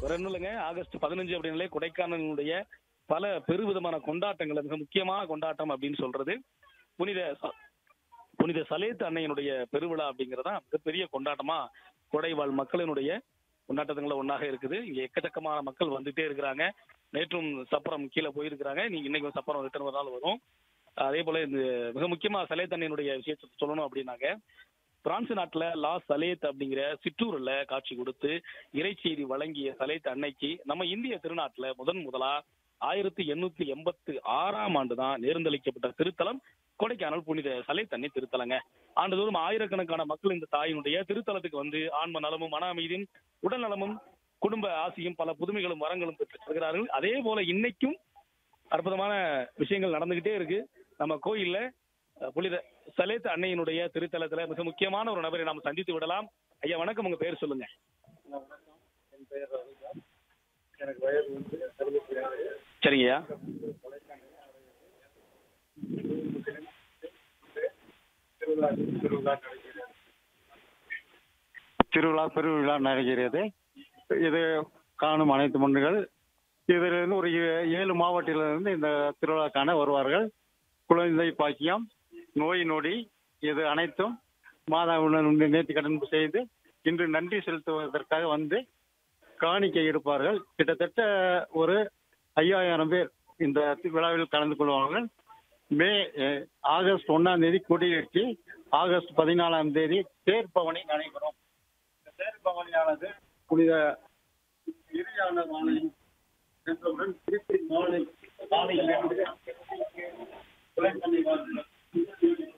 வேற ஒண்ணும் இல்லைங்க ஆகஸ்ட் பதினஞ்சு அப்படின்னாலே கொடைக்கானலுடைய பல பெருவிதமான கொண்டாட்டங்கள் மிக முக்கியமான கொண்டாட்டம் அப்படின்னு சொல்றது புனித ச- புனித சலேத் அன்னையினுடைய பெருவிழா அப்படிங்கறதா மிகப்பெரிய கொண்டாட்டமா கொடைவாழ் மக்களினுடைய கொண்டாட்டத்துல ஒன்னாக இருக்குது இங்க எக்கச்சக்கமான மக்கள் வந்துட்டே இருக்கிறாங்க நேற்றும் சப்பரம் கீழே போயிருக்கிறாங்க நீங்க இன்னைக்கு சப்பரம் ரிட்டர்ன் ஒரு நாள் வரும் அதே போல இந்த மிக முக்கியமா சலேத் அன்னையினுடைய விஷயத்தை சொல்லணும் அப்படின்னாக்க பிரான்ஸ் நாட்டுல லா சலேத் அப்படிங்கிற சிற்றூர்ல காட்சி கொடுத்து இறைச்செய்தி வழங்கிய சலேத் அன்னைக்கு நம்ம இந்திய திருநாட்டுல முதன் முதலா ஆயிரத்தி எண்ணூத்தி எண்பத்தி ஆறாம் ஆண்டு தான் நேர்ந்தளிக்கப்பட்ட திருத்தலம் கொடைக்கானல் புனித சலேத் அன்னை திருத்தலங்க ஆண்டுதோறும் ஆயிரக்கணக்கான மக்கள் இந்த தாயினுடைய திருத்தலத்துக்கு வந்து ஆன்ம நலமும் மன அமைதியும் உடல் நலமும் குடும்ப ஆசையும் பல புதுமைகளும் வரங்களும் பெற்று வருகிறார்கள் அதே போல இன்னைக்கும் அற்புதமான விஷயங்கள் நடந்துகிட்டே இருக்கு நம்ம கோயில்ல அஹ், புனித சலேத் அன்னையினுடைய திருத்தலத்துல மிக முக்கியமான ஒரு நபரை நாம் சந்தித்து விடலாம் ஐயா வணக்கம் உங்க பேர் சொல்லுங்க என் பெயர் ரவிதான் எனக்கு வயது வந்து அறுபத்தி ஆறு சரிங்கய்யா திருவிழா திருவிழா நடக்கிறது திருவிழா பெருவிழா நடக்கிறது இது காணும் அனைத்து மண்ணுகள் இதிலிருந்து ஒரு ஏ- ஏழு மாவட்டத்திலிருந்து இந்த திருவிழா காண வருவார்கள் குழந்தை பாக்கியம் நோய் நொடி இது அனைத்தும் மாதா நேர்த்தி கடன் செய்து இன்று நன்றி செலுத்துவதற்காக வந்து காணிக்கை எடுப்பார்கள் கிட்டத்தட்ட ஒரு ஐயாயிரம் பேர் இந்த விழாவில் கலந்து கொள்வார்கள் மே அஹ், ஆகஸ்ட் ஒன்னாம் தேதி கொடியேற்றி ஆகஸ்ட் பதினாலாம் தேதி தேர் பவனி நடைபெறும் இந்த தேர் பவனியானது புனித இறுதியான மாலை சென்றவுடன் திருப்பி மாலை மாலையிலிருந்து துளைக்கண்ணி வாசல்